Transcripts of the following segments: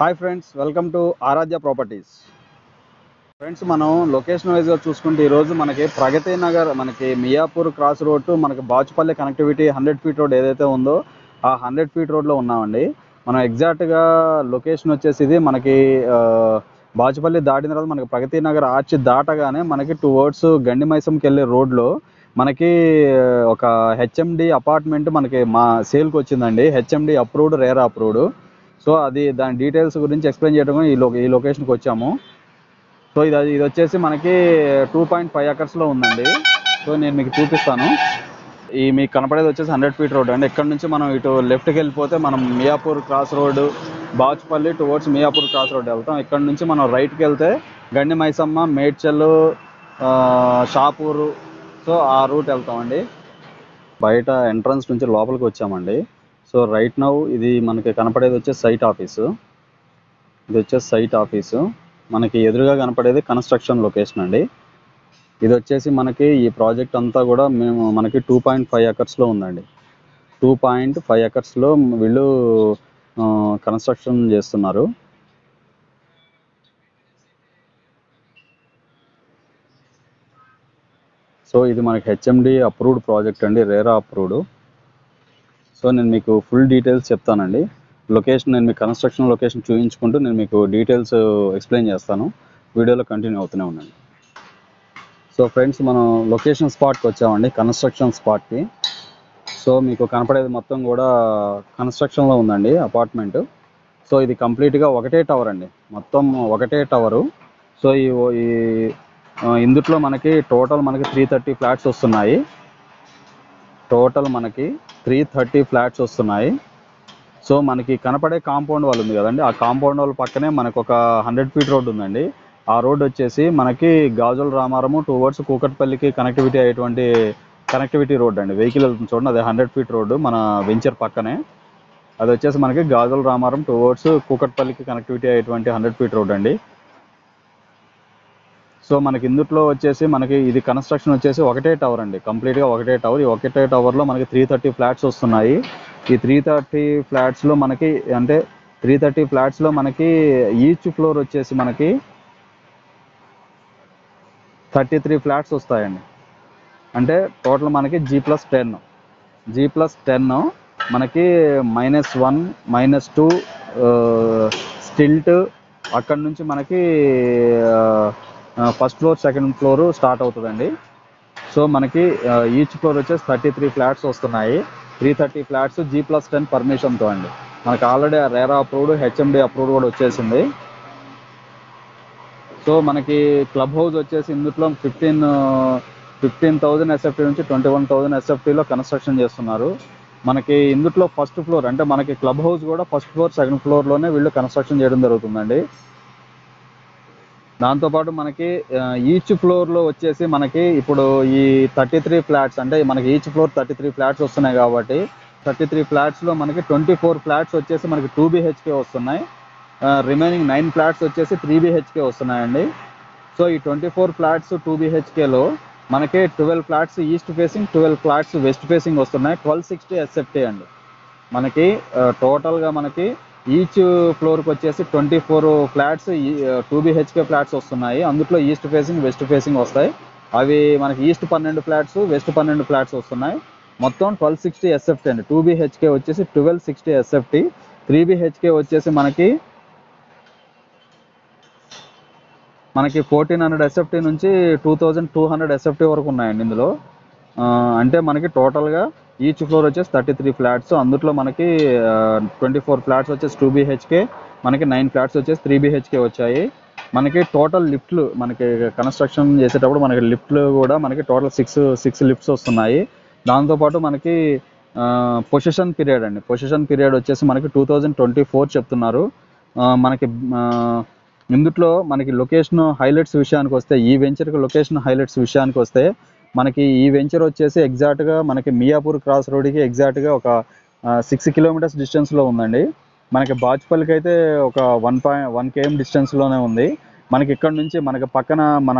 hi friends welcome to Aaradhya properties friends మనం location వైజ్గా చూసుకుంటే ఈరోజు మనకి ప్రగతి నగర్ మనకి మియాపూర్ క్రాస్ రోడ్ టు మనకి Bachupally connectivity hundred feet road ఏదైతే ఉందో ఆ హండ్రెడ్ ఫీట్ రోడ్లో ఉన్నామండి మనం ఎగ్జాక్ట్గా లొకేషన్ వచ్చేసి ఇది మనకి ఆ, బాచుపల్లి దాటిన తర్వాత మనకి ప్రగతి నగర్ ఆర్చ్ దాటగానే మనకి టూ వర్డ్స్ గండిమైసంకి వెళ్ళే రోడ్లో మనకి ఒక హెచ్ఎండి అపార్ట్మెంట్ మనకి మా సేల్కి వచ్చిందండి HMD approved RERA approved so అది దాని డీటెయిల్స్ గురించి ఎక్స్ప్లెయిన్ చేయడం ఈ లో ఈ లొకేషన్కి వచ్చాము సో ఇది ఇది వచ్చేసి మనకి టూ పాయింట్ ఫైవ్ ఎకర్స్లో ఉందండి సో నేను మీకు చూపిస్తాను ఈ మీకు కనపడేది వచ్చేసి హండ్రెడ్ ఫీట్ రోడ్ అండి ఇక్కడ నుంచి మనం ఇటు లెఫ్ట్కి వెళ్ళిపోతే మనం Miyapur cross road Bachupally towards Miyapur cross road వెళ్తాం ఇక్కడ నుంచి మనం రైట్కి వెళ్తే గండి మైసమ్మ మేడ్చల్ ఆ, షాపూరు సో ఆ రూట్ వెళ్తామండి బయట ఎంట్రన్స్ నుంచి లోపలికి వచ్చామండి సో రైట్ నౌ ఇది మనకి కనపడేది వచ్చేసి సైట్ ఆఫీసు ఇది వచ్చేసి సైట్ ఆఫీసు మనకి ఎదురుగా కనపడేది కన్స్ట్రక్షన్ లొకేషన్ అండి ఇది వచ్చేసి మనకి ఈ ప్రాజెక్ట్ అంతా కూడా మేము మనకి టూ పాయింట్ ఫైవ్ ఎకర్స్లో ఉందండి టూ పాయింట్ ఫైవ్ ఎకర్స్లో వీళ్ళు కన్స్ట్రక్షన్ చేస్తున్నారు సో ఇది మనకి హెచ్ఎండి అప్రూవ్డ్ ప్రాజెక్ట్ అండి రేరా అప్రూవ్డ్ సో నేను మీకు ఫుల్ డీటెయిల్స్ చెప్తానండి లొకేషన్ నేను మీకు కన్స్ట్రక్షన్ లొకేషన్ చూపించుకుంటూ నేను మీకు డీటెయిల్స్ ఎక్స్ప్లెయిన్ చేస్తాను వీడియోలో కంటిన్యూ అవుతూనే ఉండండి సో ఫ్రెండ్స్ మనం లొకేషన్ స్పాట్కి వచ్చామండి కన్స్ట్రక్షన్ స్పాట్కి సో మీకు కనపడేది మొత్తం కూడా కన్స్ట్రక్షన్లో ఉందండి అపార్ట్మెంట్ సో ఇది కంప్లీట్గా ఒకటే టవర్ అండి మొత్తం ఒకటే టవరు సో ఈ ఈ ఆ, ఇందుట్లో మనకి టోటల్ మనకి త్రీ థర్టీ ఫ్లాట్స్ వస్తున్నాయి టోటల్ మనకి త్రీ థర్టీ ఫ్లాట్స్ వస్తున్నాయి సో మనకి కనపడే కాంపౌండ్ వాల్ ఉంది కదండి ఆ కాంపౌండ్ వాల్ పక్కనే మనకు ఒక హండ్రెడ్ ఫీట్ రోడ్ ఉందండి ఆ రోడ్ వచ్చేసి మనకి గాజుల రామారము టూ వర్డ్స్ కూకట్పల్లికి కనెక్టివిటీ అయ్యేటువంటి కనెక్టివిటీ రోడ్ అండి వెహికల్ వెళ్తుంది చూడండి అదే హండ్రెడ్ ఫీట్ రోడ్డు మన వెంచర్ పక్కనే అది వచ్చేసి మనకి గాజుల రామారం టూ వర్డ్స్ కూకట్పల్లికి కనెక్టివిటీ అయ్యేటువంటి హండ్రెడ్ ఫీట్ రోడ్ అండి సో మనకి ఇందుట్లో వచ్చేసి మనకి ఇది కన్స్ట్రక్షన్ వచ్చేసి ఒకటే టవర్ అండి కంప్లీట్గా ఒకటే టవర్ ఈ ఒకటే టవర్లో మనకి త్రీ థర్టీ ఫ్లాట్స్ వస్తున్నాయి ఈ త్రీ థర్టీ ఫ్లాట్స్లో మనకి అంటే త్రీ థర్టీ ఫ్లాట్స్లో మనకి ఈచ్ ఫ్లోర్ వచ్చేసి మనకి థర్టీ త్రీ ఫ్లాట్స్ వస్తాయండి అంటే టోటల్ మనకి G plus ten G plus ten మనకి minus one minus two stilt అక్కడ నుంచి మనకి first floor second floor start అవుతుందండి సో మనకి ఈచ్ ఫ్లోర్ వచ్చేసి థర్టీ త్రీ ఫ్లాట్స్ వస్తున్నాయి three thirty flats G plus ten పర్మిషన్తో అండి మనకి already RERA approved HMD approved కూడా వచ్చేసింది సో మనకి క్లబ్ హౌస్ వచ్చేసి ఇందులో ఫిఫ్టీన్ ఫిఫ్టీన్ థౌజండ్ ఎస్ఎఫ్టీ నుంచి ట్వంటీ వన్ థౌజండ్ ఎస్ఎఫ్టీలో కన్స్ట్రక్షన్ చేస్తున్నారు మనకి ఇందులో ఫస్ట్ ఫ్లోర్ అంటే మనకి క్లబ్ హౌస్ కూడా ఫస్ట్ ఫ్లోర్ సెకండ్ ఫ్లోర్లోనే వీళ్ళు కన్స్ట్రక్షన్ చేయడం జరుగుతుందండి దాంతోపాటు మనకి ఈచ్ ఫ్లోర్లో వచ్చేసి మనకి ఇప్పుడు ఈ థర్టీ త్రీ ఫ్లాట్స్ అంటే మనకి each floor thirty three flats వస్తున్నాయి కాబట్టి థర్టీ త్రీ ఫ్లాట్స్లో మనకి ట్వంటీ ఫోర్ ఫ్లాట్స్ వచ్చేసి మనకి టూ బీహెచ్కే వస్తున్నాయి రిమైనింగ్ నైన్ ఫ్లాట్స్ వచ్చేసి త్రీ బీహెచ్కే వస్తున్నాయండి సో ఈ ట్వంటీ ఫోర్ ఫ్లాట్స్ టూ బీహెచ్కేలో మనకి twelve flats east facing twelve flats west facing వస్తున్నాయి ట్వెల్వ్ సిక్స్టీ ఎస్ఎఫ్టీ అండి మనకి టోటల్గా మనకి ఈచ్ ఫ్లోర్కి వచ్చేసి twenty four flats two BHK flats వస్తున్నాయి అందులో ఈస్ట్ ఫేసింగ్ వెస్ట్ ఫేసింగ్ వస్తాయి అవి మనకి ఈస్ట్ పన్నెండు ఫ్లాట్స్ వెస్ట్ పన్నెండు ఫ్లాట్స్ వస్తున్నాయి మొత్తం ట్వెల్వ్ సిక్స్టీ ఎస్ఎఫ్టీ అండి టూ బీహెచ్కే వచ్చేసి twelve sixty SFT three BHK వచ్చేసి మనకి మనకి ఫోర్టీన్ హండ్రెడ్ ఎస్ఎఫ్టీ నుంచి two thousand two hundred SFT వరకు ఉన్నాయండి ఇందులో ఆ, అంటే మనకి టోటల్గా ఈచ్ ఫ్లోర్ వచ్చేసి థర్టీ త్రీ ఫ్లాట్స్ అందులో మనకి ట్వంటీ ఫోర్ ఫ్లాట్స్ వచ్చేసి టూ బీహెచ్కే మనకి నైన్ ఫ్లాట్స్ వచ్చేసి త్రీ బీహెచ్కే వచ్చాయి మనకి టోటల్ లిఫ్ట్లు మనకి కన్స్ట్రక్షన్ చేసేటప్పుడు మనకి లిఫ్ట్లు కూడా మనకి టోటల్ సిక్స్ సిక్స్ లిఫ్ట్స్ వస్తున్నాయి దాంతోపాటు మనకి పొజిషన్ పీరియడ్ అండి పొజిషన్ పీరియడ్ వచ్చేసి మనకి టూ థౌజండ్ ట్వంటీ ఫోర్ చెప్తున్నారు ఆ, మనకి ఆ, ఇందుట్లో మనకి లొకేషన్ హైలైట్స్ విషయానికి వస్తే ఈ వెంచర్కి లొకేషన్ హైలైట్స్ విషయానికి వస్తే మనకి ఈ వెంచర్ వచ్చేసి ఎగ్జాక్ట్గా మనకి మియాపూర్ క్రాస్ రోడ్కి ఎగ్జాక్ట్గా ఒక సిక్స్ కిలోమీటర్స్ డిస్టెన్స్లో ఉందండి మనకి బాచుపల్లికి అయితే ఒక వన్ పాయింట్ వన్ కేఎం డిస్టెన్స్లోనే ఉంది మనకి ఇక్కడ నుంచి మనకి పక్కన మన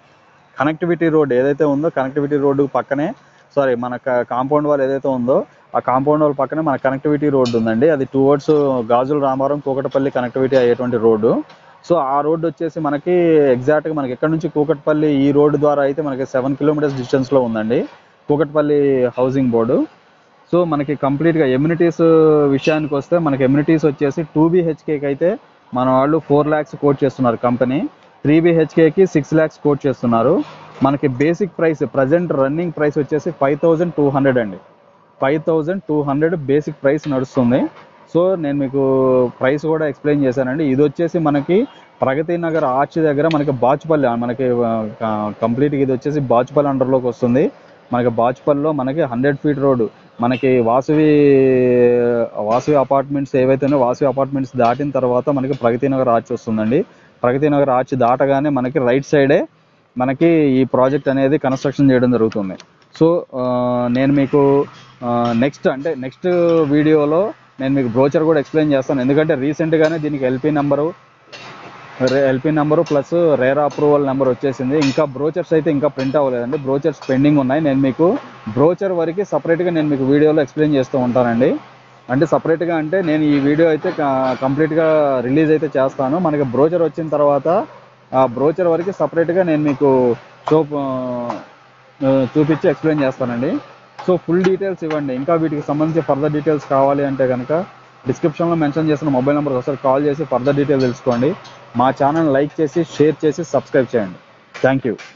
కనెక్టివిటీ రోడ్ ఏదైతే ఉందో కనెక్టివిటీ రోడ్డు పక్కనే సారీ మన కాంపౌండ్ వాల్ ఏదైతే ఉందో ఆ కాంపౌండ్ వాళ్ళ పక్కనే మన కనెక్టివిటీ రోడ్డు ఉందండి అది towards Gajularamaram Kukatpally connectivity అయ్యేటువంటి రోడ్డు సో ఆ రోడ్డు వచ్చేసి మనకి ఎగ్జాక్ట్గా మనకి ఎక్కడ నుంచి కూకట్పల్లి ఈ రోడ్డు ద్వారా అయితే మనకి సెవెన్ కిలోమీటర్స్ డిస్టెన్స్లో ఉందండి కూకట్పల్లి హౌసింగ్ బోర్డు సో మనకి కంప్లీట్గా ఎమ్యూనిటీస్ విషయానికి వస్తే మనకి ఎమ్యూనిటీస్ వచ్చేసి టూ బీహెచ్కేకి అయితే మన వాళ్ళు ఫోర్ ల్యాక్స్ కోట్ చేస్తున్నారు కంపెనీ త్రీ బీహెచ్కేకి సిక్స్ ల్యాక్స్ కోట్ చేస్తున్నారు మనకి basic price present running price వచ్చేసి ఫైవ్ థౌజండ్ టూ హండ్రెడ్ అండి five thousand two hundred basic price నడుస్తుంది సో నేను మీకు ప్రైస్ కూడా ఎక్స్ప్లెయిన్ చేశానండి ఇది వచ్చేసి మనకి ప్రగతి నగర్ ఆర్చ్ దగ్గర మనకి బాచుపల్లి మనకి కంప్లీట్గా ఇది వచ్చేసి బాచుపల్లి అండర్లోకి వస్తుంది మనకి బాచుపల్లిలో మనకి హండ్రెడ్ ఫీట్ రోడ్డు మనకి వాసవి వాసవి అపార్ట్మెంట్స్ ఏవైతే ఉన్నాయో వాసవి అపార్ట్మెంట్స్ దాటిన తర్వాత మనకి ప్రగతి నగర్ ఆర్చ్ వస్తుందండి ప్రగతి నగర్ ఆర్చ్ దాటగానే మనకి రైట్ సైడే మనకి ఈ ప్రాజెక్ట్ అనేది కన్స్ట్రక్షన్ చేయడం జరుగుతుంది సో ఆ, నేను మీకు నెక్స్ట్ అంటే నెక్స్ట్ వీడియోలో నేను మీకు బ్రోచర్ కూడా ఎక్స్ప్లెయిన్ చేస్తాను ఎందుకంటే రీసెంట్గానే దీనికి LP number LP number plus RERA approval number వచ్చేసింది ఇంకా బ్రోచర్స్ అయితే ఇంకా ప్రింట్ అవ్వలేదండి బ్రోచర్స్ పెండింగ్ ఉన్నాయి నేను మీకు బ్రోచర్ వరకు సపరేట్గా నేను మీకు వీడియోలో ఎక్స్ప్లెయిన్ చేస్తూ ఉంటానండి అంటే సపరేట్గా అంటే నేను ఈ వీడియో అయితే కంప్లీట్గా రిలీజ్ అయితే చేస్తాను మనకి బ్రోచర్ వచ్చిన తర్వాత ఆ బ్రోచర్ వరకు సపరేట్గా నేను మీకు షో చూపించి ఎక్స్ప్లెయిన్ చేస్తానండి సో ఫుల్ డీటెయిల్స్ ఇవ్వండి ఇంకా వీటికి సంబంధించి ఫర్దర్ డీటెయిల్స్ కావాలి అంటే కనుక డిస్క్రిప్షన్లో మెన్షన్ చేసిన మొబైల్ నెంబర్కి ఒకసారి కాల్ చేసి ఫర్దర్ డీటెయిల్స్ తెలుసుకోండి మా ఛానల్ లైక్ చేసి షేర్ చేసి సబ్స్క్రైబ్ చేయండి థ్యాంక్ యూ